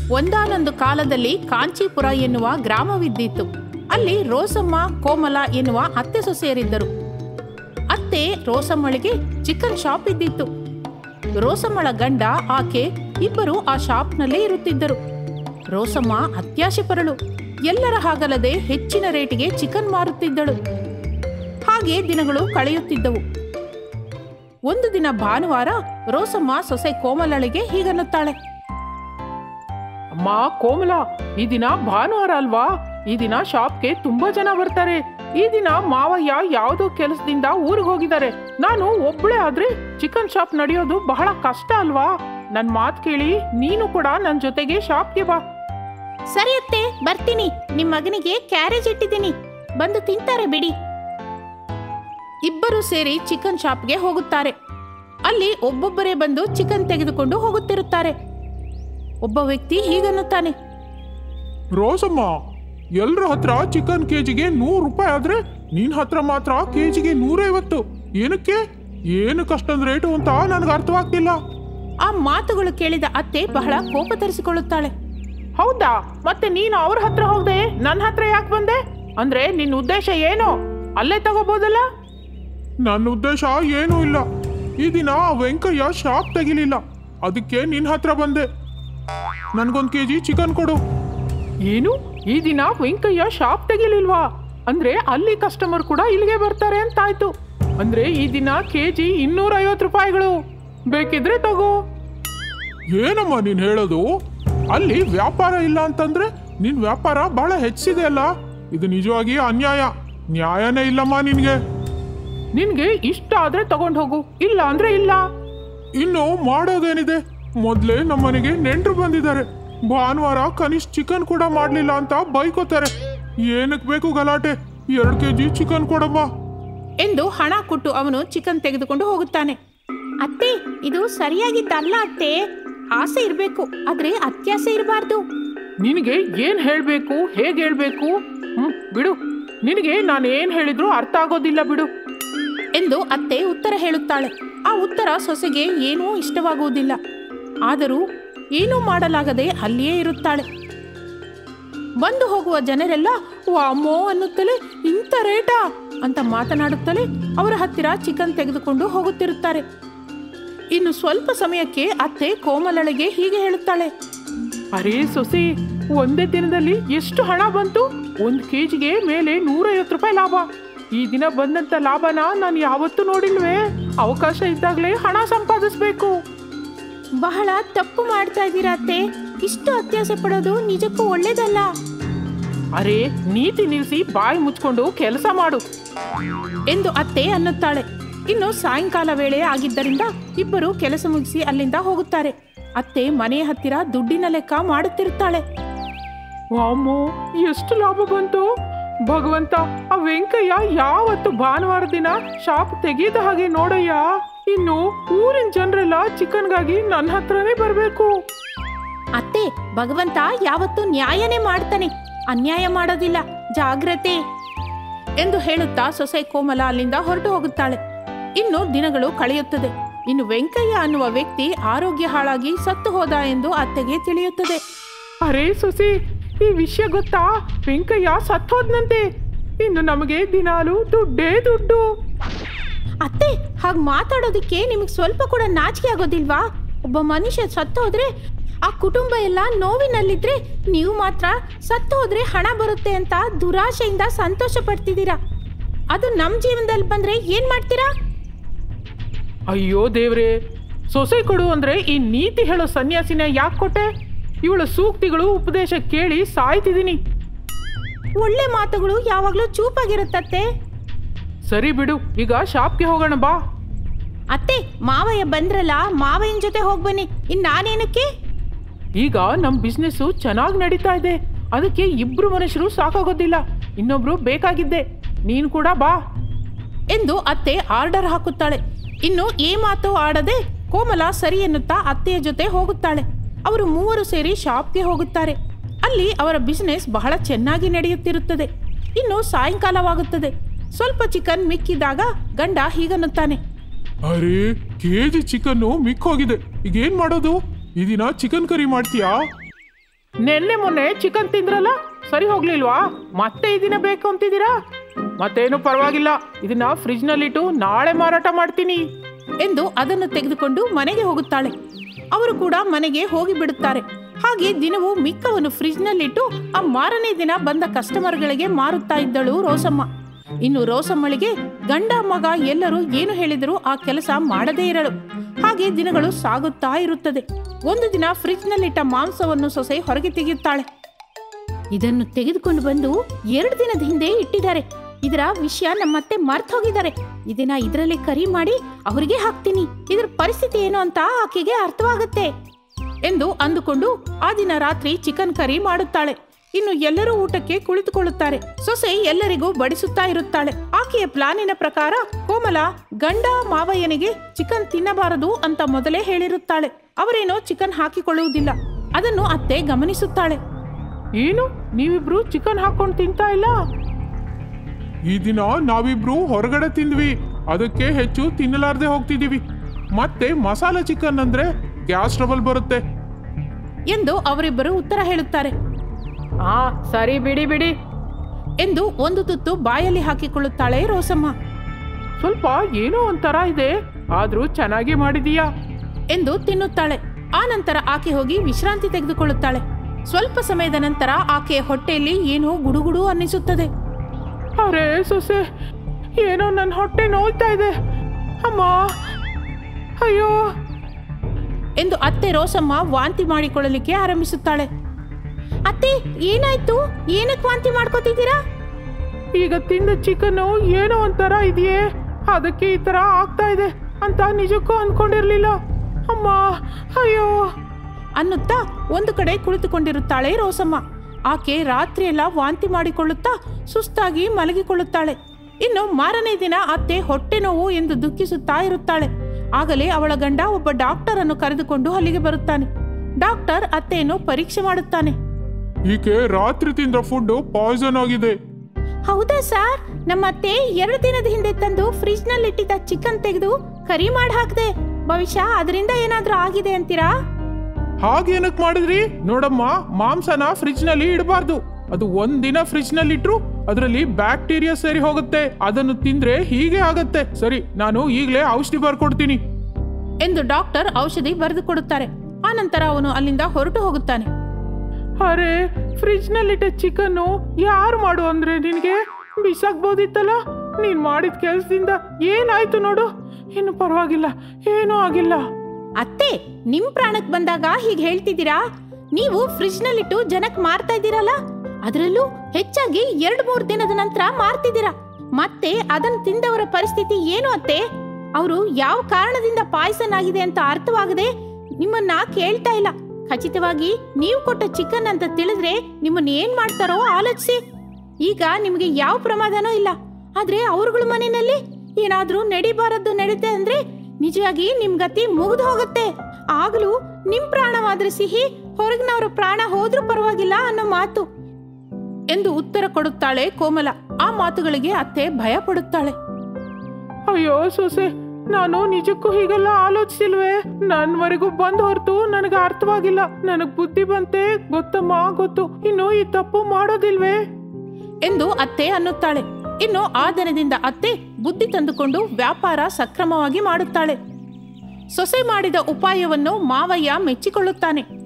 ಒಂದಾನೊಂದು ಕಾಲದಲ್ಲಿ ಕಾಂಚೀಪುರ ಎನ್ನುವ ಗ್ರಾಮವಿದ್ದಿತ್ತು ಅಲ್ಲಿ ರೋಸಮ್ಮ ಕೋಮಲ ಎನ್ನುವ ಅತ್ತೆ ಸೊಸೆಯರಿದ್ದರು ಅತ್ತೆ ರೋಸಮ್ಮಳಿಗೆ ಚಿಕನ್ ಶಾಪ್ ಇದ್ದಿತ್ತು ರೋಸಮ್ಮಳ ಗಂಡ ಆಕೆ ಇಬ್ಬರು ಆ ಶಾಪ್ನಲ್ಲೇ ಇರುತ್ತಿದ್ದರು ರೋಸಮ್ಮ ಅತ್ಯಾಶೆ ಪರಳು ಎಲ್ಲರ ಹಾಗಲ್ಲದೆ ಹೆಚ್ಚಿನ ರೇಟಿಗೆ ಚಿಕನ್ ಮಾರುತ್ತಿದ್ದಳು ಹಾಗೆ ದಿನಗಳು ಕಳೆಯುತ್ತಿದ್ದವು ಒಂದು ದಿನ ಭಾನುವಾರ ರೋಸಮ್ಮ ಸೊಸೆ ಕೋಮಲಳಿಗೆ ಹೀಗನ್ನುತ್ತಾಳೆ ಅಮ್ಮ ಕೋಮಲ ಈ ದಿನ ಭಾನುವಾರ ಅಲ್ವಾ ಈ ದಿನ ಶಾಪ್ಗೆ ತುಂಬಾ ಜನ ಬರ್ತಾರೆ ಈ ದಿನ ಮಾವಯ್ಯ ಯಾವುದೋ ಕೆಲಸದಿಂದ ಊರಿಗೆ ಹೋಗಿದ್ದಾರೆ ನಾನು ಒಬ್ಳೆ ಆದ್ರೆ ಚಿಕನ್ ಶಾಪ್ ನಡೆಯೋದು ಬಹಳ ಕಷ್ಟ ಅಲ್ವಾ ನನ್ ಮಾತ್ ಕೇಳಿ ನೀನು ಕೂಡ ನನ್ ಜೊತೆಗೆ ಶಾಪ್ಗೆ ಬಾ ಸರಿ ಅತ್ತೆ ಬರ್ತೀನಿ ನಿಮ್ ಮಗನಿಗೆ ಕ್ಯಾರೇಜ್ ಇಟ್ಟಿದ್ದೀನಿ ಬಂದು ತಿಂತಾರೆ ಬಿಡಿ ಇಬ್ಬರು ಸೇರಿ ಚಿಕನ್ ಶಾಪ್ಗೆ ಹೋಗುತ್ತಾರೆ ಅಲ್ಲಿ ಒಬ್ಬೊಬ್ಬರೇ ಬಂದು ಚಿಕನ್ ತೆಗೆದುಕೊಂಡು ಹೋಗುತ್ತಿರುತ್ತಾರೆ ಒಬ್ಬ ವ್ಯಕ್ತಿ ಹೀಗನ್ನುತ್ತಾನೆ ರೋಸಮ್ಮ ಎಲ್ರ ಹತ್ರ ಚಿಕನ್ ಕೆಜಿಗೆ ನೂರು ರೂಪಾಯಿ ಆದ್ರೆ ನಿನ್ ಹತ್ರ ಮಾತ್ರ ಕೆಜಿಗೆ ನೂರೈವತ್ತು ಏನಕ್ಕೆ ಏನಕ್ಕೆ ಅಷ್ಟೊಂದು ರೇಟು ಅಂತ ನನಗೆ ಅರ್ಥವಾಗ್ತಿಲ್ಲ ಆ ಮಾತುಗಳು ಕೇಳಿದ ಅತ್ತೆ ಬಹಳ ಕೋಪ ತರಿಸಿಕೊಳ್ಳುತ್ತಾಳೆ ಹೌದಾ ಮತ್ತೆ ನೀನು ಅವ್ರ ಹತ್ರ ಹೋಗದೆ ನನ್ನ ಹತ್ರ ಯಾಕೆ ಬಂದೆ ಅಂದ್ರೆ ನಿನ್ನ ಉದ್ದೇಶ ಏನು ಅಲ್ಲೇ ತಗೋಬೋದಲ್ಲ ನನ್ನ ಉದ್ದೇಶ ಏನೂ ಇಲ್ಲ ಈ ದಿನ ಆ ವೆಂಕಯ್ಯ ಶಾಪ್ ತೆಗಿಲಿಲ್ಲ ಅದಕ್ಕೆ ನಿನ್ ಹತ್ರ ಬಂದೆ ನನ್ಗೊಂದ್ ಕೆಜಿ ಚಿಕನ್ ಕೊಡು ಏನು ಈ ದಿನ ವೆಂಕಯ್ಯ ಶಾಪ್ ತೆಗಿಲಿಲ್ವಾ ಅಂದ್ರೆ ಅಲ್ಲಿ ಕಸ್ಟಮರ್ ಕೂಡ ಇಲ್ಲಿಗೆ ಬರ್ತಾರೆ ಅಂತಾಯ್ತು ಅಂದ್ರೆ ಈ ದಿನ ಕೆಜಿ ಇನ್ನೂರ ಐವತ್ತು ರೂಪಾಯಿಗಳು ಬೇಕಿದ್ರೆ ತಗೋ ಏನಮ್ಮ ನೀನ್ ಹೇಳೋದು ಅಲ್ಲಿ ವ್ಯಾಪಾರ ಇಲ್ಲ ಅಂತಂದ್ರೆ ನಿನ್ ವ್ಯಾಪಾರ ಬಹಳ ಹೆಚ್ಚಿದೆ ಅಲ್ಲ ಇದು ನಿಜವಾಗಿ ಅನ್ಯಾಯ ನ್ಯಾಯನೇ ಇಲ್ಲಮ್ಮ ನಿನ್ಗೆ ನಿನ್ಗೆ ಇಷ್ಟ ಆದ್ರೆ ತಗೊಂಡ್ ಹೋಗು ಇಲ್ಲ ಅಂದ್ರೆ ಇಲ್ಲ ಇನ್ನು ಮಾಡೋದೇನಿದೆ ಮೊದ್ಲೇ ನಮ್ಮನೆಗೆ ನೆಂಟರು ಬಂದಿದ್ದಾರೆ ಭಾನುವಾರ ಕನಿಷ್ಠ ಚಿಕನ್ ಕೂಡ ಮಾಡ್ಲಿಲ್ಲ ಅಂತ ಬೈಕೋತಾರೆ ಏನಕ್ ಬೇಕು ಗಲಾಟೆ ಎರಡು ಕೆ ಜಿ ಚಿಕನ್ ಕೊಡಮ್ಮ ಎಂದು ಹಣ ಕೊಟ್ಟು ಅವನು ಚಿಕನ್ ತೆಗೆದುಕೊಂಡು ಹೋಗುತ್ತಾನೆ ಅತ್ತೆ ಇದು ಸರಿಯಾಗಿದ್ದಲ್ಲ ಅತ್ತೆ ಆಸೆ ಇರಬೇಕು ಆದ್ರೆ ಅತ್ಯಾಸೆ ಇರಬಾರ್ದು ನಿನಗೆ ಏನ್ ಹೇಳ್ಬೇಕು ಹೇಗೆ ಹೇಳ್ಬೇಕು ಹ್ಮ್ ಬಿಡು ನಿನಗೆ ನಾನು ಏನ್ ಹೇಳಿದ್ರು ಅರ್ಥ ಆಗೋದಿಲ್ಲ ಬಿಡು ಎಂದು ಅತ್ತೆ ಉತ್ತರ ಹೇಳುತ್ತಾಳೆ ಆ ಉತ್ತರ ಸೊಸೆಗೆ ಏನೂ ಇಷ್ಟವಾಗುವುದಿಲ್ಲ ಆದರೂ ಏನೂ ಮಾಡಲಾಗದೆ ಅಲ್ಲಿಯೇ ಇರುತ್ತಾಳೆ ಬಂದು ಹೋಗುವ ಜನರೆಲ್ಲ ವಾಮೋ ಅನ್ನುತ್ತಲೇ ಇಂಥ ರೇಟಾ ಅಂತ ಮಾತನಾಡುತ್ತಲೇ ಅವರ ಹತ್ತಿರ ಚಿಕನ್ ತೆಗೆದುಕೊಂಡು ಹೋಗುತ್ತಿರುತ್ತಾರೆ ಇನ್ನು ಸ್ವಲ್ಪ ಸಮಯಕ್ಕೆ ಅತ್ತೆ ಕೋಮಲಳಿಗೆ ಹೀಗೆ ಹೇಳುತ್ತಾಳೆ ಅರೇ ಸೊಸೆ ಒಂದೇ ದಿನದಲ್ಲಿ ಎಷ್ಟು ಹಣ ಬಂತು ಒಂದು ಕೆಜಿಗೆ ಮೇಲೆ ನೂರೈವತ್ತು ರೂಪಾಯಿ ಲಾಭ ಈ ದಿನ ಬಂದಂತ ಲಾಭನ ನಾನು ಯಾವತ್ತೂ ನೋಡಿಲ್ವೇ ಅವಕಾಶ ಇದ್ದಾಗಲೇ ಹಣ ಸಂಪಾದಿಸ್ಬೇಕು ಬಹಳ ತಪ್ಪು ಮಾಡ್ತಾ ಇದ್ದೀರಾ ಅತ್ತೆ ಇಷ್ಟು ಅತ್ಯಾಸೆ ಪಡೋದು ನಿಜಕ್ಕೂ ಒಳ್ಳೇದಲ್ಲ ಅರೆ ನೀತಿ ನಿಲ್ಲಿಸಿ ಬಾಯಿ ಮುಚ್ಕೊಂಡು ಕೆಲಸ ಮಾಡು ಎಂದು ಅತ್ತೆ ಅನ್ನುತ್ತಾಳೆ ಇನ್ನು ಸಾಯಂಕಾಲ ವೇಳೆ ಆಗಿದ್ದರಿಂದ ಇಬ್ಬರು ಕೆಲಸ ಮುಗಿಸಿ ಅಲ್ಲಿಂದ ಹೋಗುತ್ತಾರೆ ಅತ್ತೆ ಮನೆಯ ಹತ್ತಿರ ದುಡ್ಡಿನ ಲೆಕ್ಕ ಮಾಡುತ್ತಿರುತ್ತಾಳೆ ವಾಮೋ ಎಷ್ಟು ಲಾಭ ಬಂತು ಭಗವಂತ ಆ ವೆಂಕಯ್ಯ ಯಾವತ್ತು ಭಾನುವಾರ ದಿನ ಶಾಪ್ ತೆಗೆದ ಹಾಗೆ ನೋಡಯ್ಯ ಇನ್ನು ಊರಿನ ಜನರೆಲ್ಲ ಚಿಕನ್ಗಾಗಿ ನನ್ನ ಹತ್ರನೇ ಬರಬೇಕು ಅತ್ತೆ ಭಗವಂತ ಯಾವತ್ತೂ ನ್ಯಾಯನೇ ಮಾಡ್ತಾನೆ ಅನ್ಯಾಯ ಮಾಡೋದಿಲ್ಲ ಜಾಗ್ರತೆ ಎಂದು ಹೇಳುತ್ತಾ ಸೊಸೆ ಕೋಮಲ ಅಲ್ಲಿಂದ ಹೊರಟು ಹೋಗುತ್ತಾಳೆ ಇನ್ನು ದಿನಗಳು ಕಳೆಯುತ್ತದೆ ಇನ್ನು ವೆಂಕಯ್ಯ ಅನ್ನುವ ವ್ಯಕ್ತಿ ಆರೋಗ್ಯ ಹಾಳಾಗಿ ಸತ್ತು ಹೋದ ಎಂದು ಅತ್ತೆಗೆ ತಿಳಿಯುತ್ತದೆ ಅರೇ ಸುಸಿ ಈ ವಿಷಯ ಗೊತ್ತಾ ವೆಂಕಯ್ಯ ಸತ್ತೋದ್ನಂತೆ ಇನ್ನು ನಮಗೆ ದಿನಾಲು ದುಡ್ಡೇ ದುಡ್ಡು ಅತ್ತೆ ಹಾಗೆ ಮಾತಾಡೋದಕ್ಕೆ ನಿಮಗೆ ಸ್ವಲ್ಪ ಕೂಡ ನಾಚಿಕೆ ಆಗೋದಿಲ್ವಾ ಒಬ್ಬ ಮನುಷ್ಯ ಸತ್ತು ಹೋದ್ರೆ ಆ ಕುಟುಂಬ ಎಲ್ಲ ನೋವಿನಲ್ಲಿದ್ರೆ ನೀವು ಮಾತ್ರ ಸತ್ತು ಹೋದ್ರೆ ಹಣ ಬರುತ್ತೆ ಅಂತ ದುರಾಶೆಯಿಂದ ಸಂತೋಷ ಪಡ್ತಿದ್ದೀರಾ ಅದು ನಮ್ಮ ಜೀವನದಲ್ಲಿ ಬಂದ್ರೆ ಏನ್ ಮಾಡ್ತೀರಾ ಅಯ್ಯೋ ದೇವ್ರೆ ಸೊಸೆ ಕೊಡು ಅಂದ್ರೆ ಈ ನೀತಿ ಹೇಳೋ ಸನ್ಯಾಸಿನ ಯಾಕೆ ಕೊಟ್ಟೆ ಇವಳ ಸೂಕ್ತಿಗಳು ಉಪದೇಶ ಕೇಳಿ ಸಾಯ್ತಿದ್ದೀನಿ ಒಳ್ಳೆ ಮಾತುಗಳು ಯಾವಾಗಲೂ ಚೂಪಾಗಿರುತ್ತತ್ತೆ ಸರಿ ಬಿಡು ಈಗ ಶಾಪ್ಗೆ ಹೋಗೋಣ ಬಾ ಅತ್ತೆ ಮಾವಯ್ಯ ಬಂದ್ರಲ್ಲ ಮಾವಯ್ಯನ ಜೊತೆ ಹೋಗ್ಬನ್ನಿ ಇನ್ ನಾನೇನಕ್ಕೆ ಈಗ ನಮ್ಮ ಬಿಸ್ನೆಸ್ಸು ಚೆನ್ನಾಗಿ ನಡೀತಾ ಇದೆ ಅದಕ್ಕೆ ಇಬ್ರು ಮನುಷ್ಯರು ಸಾಕಾಗೋದಿಲ್ಲ ಇನ್ನೊಬ್ರು ಬೇಕಾಗಿದ್ದೆ ನೀನು ಕೂಡ ಬಾ ಎಂದು ಅತ್ತೆ ಆರ್ಡರ್ ಹಾಕುತ್ತಾಳೆ ಇನ್ನು ಈ ಮಾತು ಆಡದೆ ಕೋಮಲ ಸರಿ ಎನ್ನುತ್ತಾ ಅತ್ತೆಯ ಜೊತೆ ಹೋಗುತ್ತಾಳೆ ಅವರು ಮೂವರು ಸೇರಿ ಶಾಪ್ಗೆ ಹೋಗುತ್ತಾರೆ ಅಲ್ಲಿ ಅವರ ಬಿಸಿನೆಸ್ ಬಹಳ ಚೆನ್ನಾಗಿ ನಡೆಯುತ್ತಿರುತ್ತದೆ ಇನ್ನು ಸಾಯಂಕಾಲವಾಗುತ್ತದೆ ಸ್ವಲ್ಪ ಚಿಕನ್ ಮಿಕ್ಕಿದಾಗ ಗಂಡ ಹೀಗನ್ನುತ್ತಾನೆ ಅರೆ ಕೆಜಿ ಚಿಕನ್ನು ಮಿಕ್ಕೋಗಿದೆ ಈಗ ಏನ್ ಮಾಡೋದು ಈ ದಿನ ಚಿಕನ್ ಕರಿ ಮಾಡ್ತೀಯಾ ನೆನ್ನೆ ಮೊನ್ನೆ ಚಿಕನ್ ತಿಂದ್ರಲ್ಲ ಸರಿ ಹೋಗ್ಲಿಲ್ವಾ ಮತ್ತೆ ಈ ದಿನ ಬೇಕು ಅಂತಿದ್ದೀರಾ ಮತ್ತೇನು ಪರವಾಗಿಲ್ಲ ಇದನ್ನ ಫ್ರಿಜ್ನಲ್ಲಿಟ್ಟು ನಾಳೆ ಮಾರಾಟ ಮಾಡ್ತೀನಿ ಎಂದು ಅದನ್ನು ತೆಗೆದುಕೊಂಡು ಮನೆಗೆ ಹೋಗುತ್ತಾಳೆ ಅವರು ಕೂಡ ಮನೆಗೆ ಹೋಗಿ ಬಿಡುತ್ತಾರೆ ಹಾಗೆ ದಿನವೂ ಮಿಕ್ಕವನ್ನು ಫ್ರಿಜ್ನಲ್ಲಿಟ್ಟು ಆ ಮಾರನೇ ದಿನ ಬಂದ ಕಸ್ಟಮರ್ಗಳಿಗೆ ಮಾರುತ್ತಾ ಇದ್ದಳು ರೋಸಮ್ಮ ಇನ್ನು ರೋಸಮ್ಮಳಿಗೆ ಗಂಡ ಮಗ ಎಲ್ಲರೂ ಏನು ಹೇಳಿದರೂ ಆ ಕೆಲಸ ಮಾಡದೇ ಇರಳು ಹಾಗೆ ದಿನಗಳು ಸಾಗುತ್ತಾ ಇರುತ್ತದೆ ಒಂದು ದಿನ ಫ್ರಿಜ್ನಲ್ಲಿಟ್ಟ ಮಾಂಸವನ್ನು ಸೊಸೆ ಹೊರಗೆ ತೆಗೆಯುತ್ತಾಳೆ ಇದನ್ನು ತೆಗೆದುಕೊಂಡು ಬಂದು ಎರಡು ದಿನದ ಹಿಂದೆ ಇಟ್ಟಿದ್ದಾರೆ ಇದರ ವಿಷಯ ನಮ್ಮತ್ತೆ ಮರ್ತ್ ಹೋಗಿದ್ದಾರೆ ಇದನ್ನ ಇದರಲ್ಲಿ ಕರಿ ಮಾಡಿ ಅವರಿಗೆ ಹಾಕ್ತೀನಿ ಇದರ ಪರಿಸ್ಥಿತಿ ಏನು ಅಂತ ಆಕೆಗೆ ಅರ್ಥವಾಗುತ್ತೆ ಎಂದು ಅಂದುಕೊಂಡು ಆ ದಿನ ರಾತ್ರಿ ಚಿಕನ್ ಕರಿ ಮಾಡುತ್ತಾಳೆ ಇನ್ನು ಎಲ್ಲರೂ ಊಟಕ್ಕೆ ಕುಳಿತುಕೊಳ್ಳುತ್ತಾರೆ ಸೊಸೆ ಎಲ್ಲರಿಗೂ ಬಡಿಸುತ್ತಾ ಇರುತ್ತಾಳೆ ಆಕೆಯ ಪ್ಲಾನಿನ ಪ್ರಕಾರ ಕೋಮಲ ಗಂಡ ಮಾವಯ್ಯನಿಗೆ ಚಿಕನ್ ತಿನ್ನಬಾರದು ಅಂತ ಮೊದಲೇ ಹೇಳಿರುತ್ತಾಳೆ ಅವರೇನೋ ಚಿಕನ್ ಹಾಕಿಕೊಳ್ಳುವುದಿಲ್ಲ ಅದನ್ನು ಅತ್ತೆ ಗಮನಿಸುತ್ತಾಳೆ ಏನು ನೀವಿಬ್ರು ಚಿಕನ್ ಹಾಕೊಂಡು ತಿಂತಾ ಇಲ್ಲ ಈ ದಿನ ನಾವಿಬ್ರು ಹೊರಗಡೆ ತಿಂದ್ವಿ ಅದಕ್ಕೆ ಹೆಚ್ಚು ತಿನ್ನಲಾರ್ದೆ ಹೋಗ್ತಿದೀವಿ ಮತ್ತೆ ಮಸಾಲ ಚಿಕನ್ ಅಂದ್ರೆ ಗ್ಯಾಸ್ ಟ್ರಬಲ್ ಬರುತ್ತೆ ಎಂದು ಅವರಿಬ್ಬರು ಉತ್ತರ ಹೇಳುತ್ತಾರೆ ಆ ಸರಿ ಬಿಡಿ ಬಿಡಿ ಎಂದು ಒಂದು ತುತ್ತು ಬಾಯಲ್ಲಿ ಹಾಕಿಕೊಳ್ಳುತ್ತಾಳೆ ರೋಸಮ್ಮ ಸ್ವಲ್ಪ ಏನೋ ಒಂಥರ ಇದೆ ಆದ್ರೂ ಚೆನ್ನಾಗಿ ಮಾಡಿದೀಯಾ ಎಂದು ತಿನ್ನುತ್ತಾಳೆ ಆ ನಂತರ ಆಕೆ ಹೋಗಿ ವಿಶ್ರಾಂತಿ ತೆಗೆದುಕೊಳ್ಳುತ್ತಾಳೆ ಸ್ವಲ್ಪ ಸಮಯದ ನಂತರ ಆಕೆಯ ಹೊಟ್ಟೆಯಲ್ಲಿ ಏನೋ ಗುಡುಗುಡು ಅನ್ನಿಸುತ್ತದೆ ಅರೆ ಸೊಸೆ ಏನೋ ನನ್ನ ಹೊಟ್ಟೆ ನೋಯ್ತಾ ಇದೆ ಅಮ್ಮ ಅಯ್ಯೋ ಎಂದು ಅತ್ತೆ ರೋಸಮ್ಮ ವಾಂತಿ ಮಾಡಿಕೊಳ್ಳಲಿಕ್ಕೆ ಆರಂಭಿಸುತ್ತಾಳೆ ಅತ್ತೆ ಏನಾಯ್ತು ಏನಕ್ಕೆ ವಾಂತಿ ಮಾಡ್ಕೋತಿದ್ದೀರಾ ಈಗ ತಿಂದ ಚಿಕನ್ನು ಏನೋ ಒಂಥರ ಇದೆಯೇ ಅದಕ್ಕೆ ಈ ತರ ಆಗ್ತಾ ಇದೆ ಅಂತ ನಿಜಕ್ಕೂ ಅನ್ಕೊಂಡಿರ್ಲಿಲ್ಲ ಅಮ್ಮ ಅಯ್ಯೋ ಅನ್ನುತ್ತಾ ಒಂದು ಕಡೆ ಕುಳಿತುಕೊಂಡಿರುತ್ತಾಳೆ ರೋಸಮ್ಮ ಆಕೆ ರಾತ್ರಿಯೆಲ್ಲ ವಾಂತಿ ಮಾಡಿಕೊಳ್ಳುತ್ತಾ ಸುಸ್ತಾಗಿ ಮಲಗಿಕೊಳ್ಳುತ್ತಾಳೆ ಇನ್ನು ಮಾರನೇ ದಿನ ಅತ್ತೆ ಹೊಟ್ಟೆ ನೋವು ಎಂದು ದುಃಖಿಸುತ್ತಾ ಇರುತ್ತಾಳೆ ಆಗಲೇ ಅವಳ ಗಂಡ ಒಬ್ಬ ಡಾಕ್ಟರ್ ಅನ್ನು ಕರೆದುಕೊಂಡು ಅಲ್ಲಿಗೆ ಬರುತ್ತಾನೆ ಡಾಕ್ಟರ್ ಅತ್ತೆಯನ್ನು ಪರೀಕ್ಷೆ ಮಾಡುತ್ತಾನೆ ಈಕೆ ರಾತ್ರಿ ತಿಂದ ಫುಡ್ ಪಾಯ್ಸನ್ ಆಗಿದೆ ಹೌದಾ ಸರ್ ನಮ್ಮ ಅತ್ತೆ ಎರಡು ದಿನದ ಹಿಂದೆ ತಂದು ಫ್ರಿಜ್ ನಲ್ಲಿ ಇಟ್ಟಿದ್ದ ಚಿಕನ್ ತೆಗೆದು ಕರಿ ಮಾಡಿ ಹಾಕಿದೆ ಭವಿಷ್ಯ ಅದರಿಂದ ಏನಾದ್ರೂ ಆಗಿದೆ ಅಂತೀರಾ ಹಾಗೇನಕ್ ಮಾಡಿದ್ರಿ ನೋಡಮ್ಮ ಮಾಂಸನ ಫ್ರಿಜ್ ನಲ್ಲಿ ಇಡಬಾರ್ದು ಅದು ಒಂದಿನ ಫ್ರಿಜ್ ನಲ್ಲಿ ಇಟ್ರು ಅದರಲ್ಲಿ ಬ್ಯಾಕ್ಟೀರಿಯಾ ಸೇರಿ ಹೋಗುತ್ತೆ ಅದನ್ನು ತಿಂದ್ರೆ ಹೀಗೆ ಆಗತ್ತೆ ಸರಿ ನಾನು ಈಗಲೇ ಔಷಧಿ ಬರ್ಕೊಡ್ತೀನಿ ಎಂದು ಡಾಕ್ಟರ್ ಔಷಧಿ ಬರೆದು ಕೊಡುತ್ತಾರೆ ಆನಂತರ ಅವನು ಅಲ್ಲಿಂದ ಹೊರಟು ಹೋಗುತ್ತಾನೆ ಅರೆ ಫ್ರಿಜ್ ನಲ್ಲಿಟ್ಟ ಚಿಕನ್ನು ಯಾರು ಮಾಡು ಅಂದ್ರೆ ನಿನಗೆ ಬಿಸಾಕ್ಬೋದಿತ್ತಲ್ಲ ನೀನ್ ಮಾಡಿದ ಕೆಲ್ಸದಿಂದ ಏನಾಯ್ತು ನೋಡು ಇನ್ನು ಪರವಾಗಿಲ್ಲ ಏನೂ ಆಗಿಲ್ಲ ಅತ್ತೆ ನಿಮ್ ಪ್ರಾಣಕ್ ಬಂದಾಗ ಹೀಗೆ ಹೇಳ್ತಿದ್ದೀರಾ ನೀವು ಫ್ರಿಜ್ ನಲ್ಲಿಟ್ಟು ಜನಕ್ ಮಾರ್ತಾ ಇದ್ದೀರಲ್ಲ ಅದರಲ್ಲೂ ಹೆಚ್ಚಾಗಿ ಎರಡ್ ಮೂರ್ ದಿನದ ನಂತರ ಮಾರ್ತಿದ್ದೀರಾ ಮತ್ತೆ ಅದನ್ನ ತಿಂದವರ ಪರಿಸ್ಥಿತಿ ಏನು ಅತ್ತೆ ಅವರು ಯಾವ ಕಾರಣದಿಂದ ಪಾಯ್ಸನ್ ಆಗಿದೆ ಅಂತ ಅರ್ಥವಾಗದೆ ನಿಮ್ಮನ್ನ ಕೇಳ್ತಾ ಇಲ್ಲ ಖಚಿತವಾಗಿ ನೀವು ಕೊಟ್ಟ ಚಿಕನ್ ಅಂತ ತಿಳಿದ್ರೆ ನಿಮ್ಮನ್ನ ಏನ್ ಮಾಡ್ತಾರೋ ಆಲೋಚಿಸಿ ಈಗ ನಿಮಗೆ ಯಾವ ಪ್ರಮಾದನೂ ಇಲ್ಲ ಆದ್ರೆ ಅವ್ರಗಳ ಮನೆಯಲ್ಲಿ ಏನಾದ್ರೂ ನಡಿಬಾರದ್ದು ನಡೀತೆ ಅಂದ್ರೆ ನಿಜವಾಗಿ ನಿಮ್ ಗತಿ ಮುಗಿದು ಹೋಗುತ್ತೆ ಆಗ್ಲೂ ನಿಮ್ ಪ್ರಾಣವಾದ್ರೆ ಸಿಹಿ ಹೊರಗಿನವರ ಪ್ರಾಣ ಹೋದ್ರೂ ಪರವಾಗಿಲ್ಲ ಅನ್ನೋ ಮಾತು ಎಂದು ಉತ್ತರ ಕೊಡುತ್ತಾಳೆ ಕೋಮಲ ಆ ಮಾತುಗಳಿಗೆ ಅತ್ತೆ ಭಯ ಪಡುತ್ತಾಳೆ ಅಯ್ಯೋ ಸೊಸೆ ನಾನು ನಿಜಕ್ಕೂ ಹೀಗೆಲ್ಲ ಆಲೋಚಿಸಿಲ್ವೇ ನನ್ವರೆಗೂ ಬಂದ್ ಹೊರತು ನನಗೆ ಅರ್ಥವಾಗಿಲ್ಲ ನನಗ್ ಬುದ್ಧಿ ಬಂತೆ ಗೊತ್ತಮ್ಮ ಗೊತ್ತು ಇನ್ನು ಈ ತಪ್ಪು ಮಾಡೋದಿಲ್ವೇ ಎಂದು ಅತ್ತೆ ಅನ್ನುತ್ತಾಳೆ ಇನ್ನು ಆ ದಿನದಿಂದ ಅತ್ತೆ ಬುದ್ಧಿ ತಂದುಕೊಂಡು ವ್ಯಾಪಾರ ಸಕ್ರಮವಾಗಿ ಮಾಡುತ್ತಾಳೆ ಸೊಸೆ ಮಾಡಿದ ಉಪಾಯವನ್ನು ಮಾವಯ್ಯ ಮೆಚ್ಚಿಕೊಳ್ಳುತ್ತಾನೆ